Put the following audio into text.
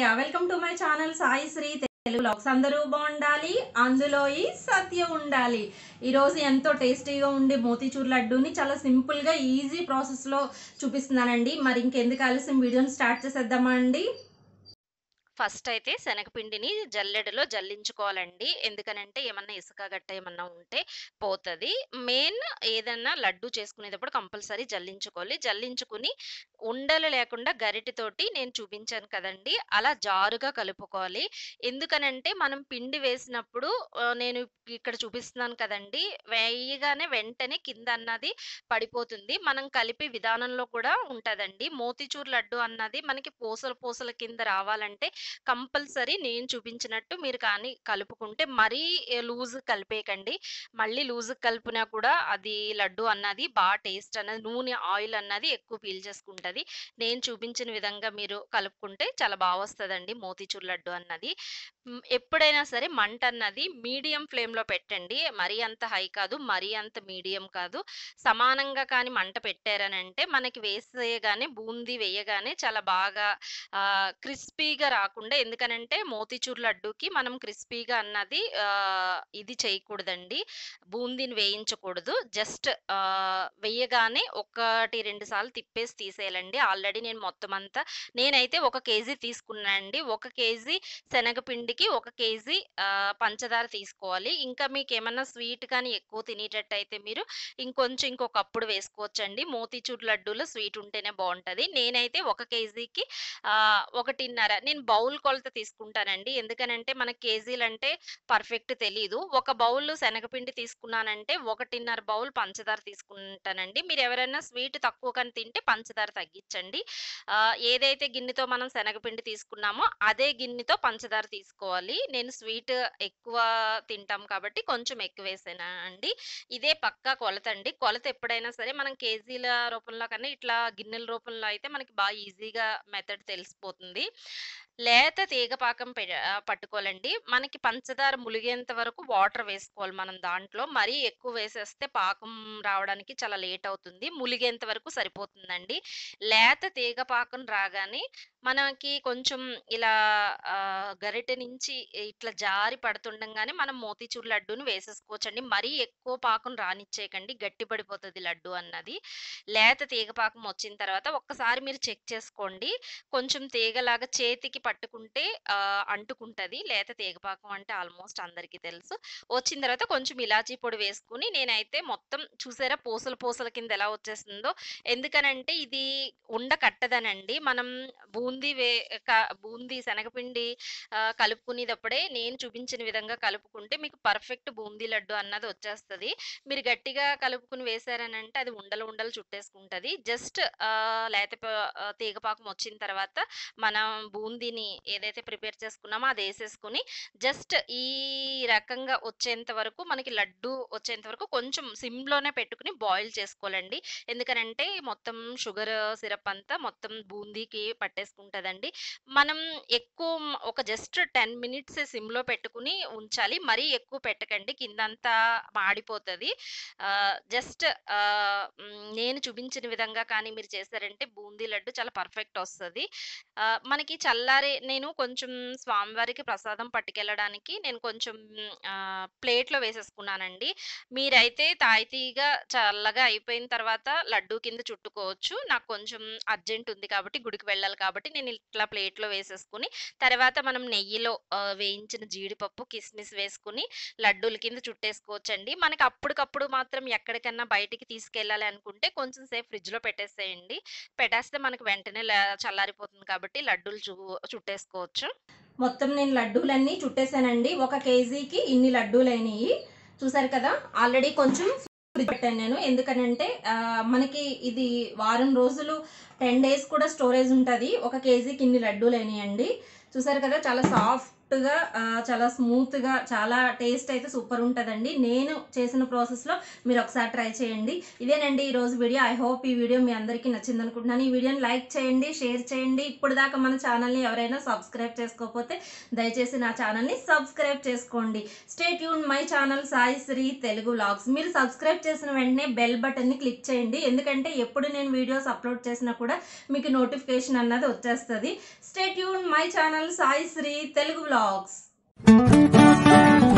yeah welcome to my channel Sai Shri Telugu blogs అందరూ బాగుండాలి అందులో ఈ సత్యం ఉండాలి ఈరోజు ఎంతో టేస్టీగా ఉండే మోతీచూర్ లడ్డూని చాలా సింపుల్గా ఈజీ ప్రాసెస్లో చూపిస్తున్నానండి మరి ఇంకెందుకు ఆలస్యం వీడియోని స్టార్ట్ చేసేద్దామా అండి ఫస్ట్ అయితే శనగపిండిని జల్లెడలో జల్లించుకోవాలండి ఎందుకనంటే ఏమన్నా ఇసుక గట్ట ఏమన్నా ఉంటే పోతుంది మెయిన్ ఏదన్నా లడ్డు చేసుకునేటప్పుడు కంపల్సరీ జల్లించుకోవాలి జల్లించుకుని ఉండలు లేకుండా గరిటెతోటి నేను చూపించాను కదండి అలా జారుగా కలుపుకోవాలి ఎందుకనంటే మనం పిండి వేసినప్పుడు ఆ, నేను ఇక్కడ చూపిస్తున్నాను కదండి వేయగానే వెంటనే కింద అన్నది పడిపోతుంది మనం కలిపే విధానంలో కూడా ఉంటదండి మోతిచూర్ లడ్డు అన్నది మనకి పూసల పూసల కింద రావాలంటే కంపల్సరీ నేను చూపించినట్టు మీరు కానీ కలుపుకుంటే మరీ లూజ్ కలిపేయకండి మళ్ళీ లూజ్ కలిపినా కూడా అది లడ్డు అన్నది బాగా టేస్ట్ అన్నది నూనె ఆయిల్ అన్నది ఎక్కువ పీల్చేసుకుంటది నేను చూపించిన విధంగా మీరు కలుపుకుంటే చాలా బాగా వస్తుందండి మోతిచూర్ లడ్డు అన్నది మ్, ఎప్పుడైనా సరే మంట అన్నది మీడియం ఫ్లేమ్ లో పెట్టండి మరీ అంత హై కాదు మరీ అంత మీడియం కాదు సమానంగా కానీ మంట పెట్టారనంటే మనకి వేసేయగానే బూందీ వేయగానే చాలా బాగా ఆ, క్రిస్పీగా రాకుండా ఎందుకనంటే మోతిచూర్ లడ్డూకి మనం క్రిస్పీగా అన్నది ఆ, ఇది చేయకూడదండి బూందీని వేయించకూడదు జస్ట్ వేయగానే ఒకటి రెండు సార్లు తిప్పేసి తీసేయాలండి ఆల్రెడీ నేను మొత్తం అంతా నేనైతే ఒక కేజీ తీసుకున్నానండి ఒక కేజీ శనగపిండికి ఒక కేజీ ఆ, పంచదార తీసుకోవాలి ఇంకా మీకు ఏమన్నా స్వీట్ కానీ ఎక్కువ తినేటట్టు అయితే మీరు ఇంకొంచెం ఇంకొక అప్పుడు వేసుకోవచ్చండి మోతీచూర్ లడ్డూలో స్వీట్ ఉంటేనే బాగుంటది నేనైతే ఒక కేజీకి ఆ, ఒకటిన్నర నేను బౌల్ కొలత తీసుకుంటానండి ఎందుకనంటే మన కేజీలు అంటే పర్ఫెక్ట్ తెలీదు ఒక బౌల్ శనగపిండి తీసుకున్నానంటే ఒకటిన్నర బౌల్ పంచదార తీసుకుంటానండి మీరు ఎవరైనా స్వీట్ తక్కువ కానీ తింటే పంచదార తగ్గించండి ఆ, ఏదైతే గిన్నెతో మనం శనగపిండి తీసుకున్నామో అదే గిన్నెతో పంచదార తీసుకోవాలి నేను స్వీట్ ఎక్కువ తింటాం కాబట్టి కొంచెం ఎక్కువ వేసాను అండి ఇదే పక్కా కొలత అండి కొలత ఎప్పుడైనా సరే మనం కేజీల రూపంలో కన్నా ఇట్లా గిన్నెల రూపంలో అయితే మనకి బాగా ఈజీగా మెథడ్ తెలిసిపోతుంది లేత తీగ పాకం పె- ఆ, పట్టుకోవాలండి మనకి పంచదార ములిగేంత వరకు వాటర్ వేసుకోవాలి మనం దాంట్లో మరీ ఎక్కువ వేసేస్తే పాకం రావడానికి చాలా లేట్ అవుతుంది ములిగేంత వరకు సరిపోతుందండి లేత తీగ పాకం రాగానే మనకి కొంచెం ఇలా ఆ, గరిటె నుంచి ఇట్లా జారి పడుతుండగానే మనం మోతీచూర్ లడ్డూని వేసేసుకోవచ్చండి మరీ ఎక్కువ పాకం రానిచ్చేయకండి గట్టి పడిపోతుంది లడ్డు అన్నది లేత తీగ పాకం వచ్చిన తర్వాత ఒక్కసారి మీరు చెక్ చేసుకోండి కొంచెం తీగలాగా చేతికి పట్టుకుంటే ఆ, అంటుకుంటది లేత తీగపాకం అంటే ఆల్మోస్ట్ అందరికీ తెలుసు వచ్చిన తర్వాత కొంచెం ఇలాచీ పొడి వేసుకుని నేనైతే మొత్తం చూసారా పూసల పూసల కింద ఎలా వచ్చేస్తుందో ఎందుకనంటే ఇది ఉండ కట్టదనండి మనం బూందీ వే క- బూందీ శనగపిండి ఆ, కలుపుకునేటప్పుడే నేను చూపించిన విధంగా కలుపుకుంటే మీకు పర్ఫెక్ట్ బూందీ లడ్డు అన్నది వచ్చేస్తది మీరు గట్టిగా కలుపుకుని వేశారనంటే అది ఉండలు ఉండలు చుట్టేసుకుంటది జస్ట్ లేత ప- ఆ, తీగపాకం వచ్చిన తర్వాత మనం బూందీని ఏదైతే ప్రిపేర్ చేసుకున్నామో అది వేసేసుకుని జస్ట్ ఈ రకంగా వచ్చేంత వరకు మనకి లడ్డు వచ్చేంత వరకు కొంచెం సిమ్ లోనే పెట్టుకుని బాయిల్ చేసుకోవాలండి ఎందుకనంటే మొత్తం షుగర్ సిరప్ అంతా మొత్తం బూందీకి పట్టేసుకుంటదండి మనం ఎక్కువ మ- ఒక జస్ట్ టెన్ మినిట్స్ సిమ్ లో పెట్టుకుని ఉంచాలి మరీ ఎక్కువ పెట్టకండి కిందంతా మాడిపోతుంది జస్ట్ నేను చూపించిన విధంగా కానీ మీరు చేశారంటే బూందీ లడ్డు చాలా పర్ఫెక్ట్ వస్తుంది మనకి చల్లారే నేను కొంచెం స్వామివారికి ప్రసాదం పట్టుకెళ్ళడానికి నేను కొంచెం ఆ, ప్లేట్లో వేసేసుకున్నానండి మీరైతే తాయితీగా చల్లగా అయిపోయిన తర్వాత లడ్డు కింద చుట్టుకోవచ్చు నాకు కొంచెం అర్జెంట్ ఉంది కాబట్టి గుడికి వెళ్ళాలి కాబట్టి నేను ఇట్లా ప్లేట్లో వేసేసుకుని తర్వాత మనం నెయ్యిలో ఆ, వేయించిన జీడిపప్పు కిస్మిస్ వేసుకుని లడ్డూల కింద చుట్టేసుకోవచ్చండి మనకి అప్పటికప్పుడు మాత్రం ఎక్కడికన్నా బయటికి తీసుకెళ్ళాలి అనుకుంటే కొంచెం సేపు ఫ్రిడ్జ్లో పెట్టేసేయండి పెట్టేస్తే మనకి వెంటనే ల- చల్లారిపోతుంది కాబట్టి లడ్డూలు చూ చుట్టేసుకోవచ్చు మొత్తం నేను లడ్డూలన్నీ చుట్టేసానండి ఒక కేజీకి ఇన్ని లడ్డూలు అయినాయి చూసారు కదా ఆల్రెడీ కొంచెం ఫ్రిడ్జ్ పెట్టాను నేను ఎందుకనంటే ఆ, మనకి ఇది వారం రోజులు టెన్ డేస్ కూడా స్టోరేజ్ ఉంటుంది ఒక కేజీకి ఇన్ని లడ్డూలు అయినాయండి చూసారు కదా చాలా సాఫ్ట్ సాఫ్ట్గా చాలా స్మూత్గా చాలా టేస్ట్ అయితే సూపర్ ఉంటుందండి నేను చేసిన ప్రాసెస్లో మీరు ఒకసారి ట్రై చేయండి ఇదేనండి ఈ రోజు వీడియో ఐ హోప్ ఈ వీడియో మీ అందరికీ నచ్చింది అనుకుంటున్నాను ఈ వీడియోని లైక్ చేయండి షేర్ చేయండి ఇప్పుడు దాకా మన ఛానల్ని ఎవరైనా సబ్స్క్రైబ్ చేసుకోకపోతే దయచేసి నా ఛానల్ని సబ్స్క్రైబ్ చేసుకోండి stay tune my channel Sai Shri Telugu vlogs మీరు సబ్స్క్రైబ్ చేసిన వెంటనే బెల్ బటన్ని క్లిక్ చేయండి ఎందుకంటే ఎప్పుడు నేను వీడియోస్ అప్లోడ్ చేసినా కూడా మీకు నోటిఫికేషన్ అన్నది వచ్చేస్తుంది stay tune my channel Sai Shri Telugu vlogs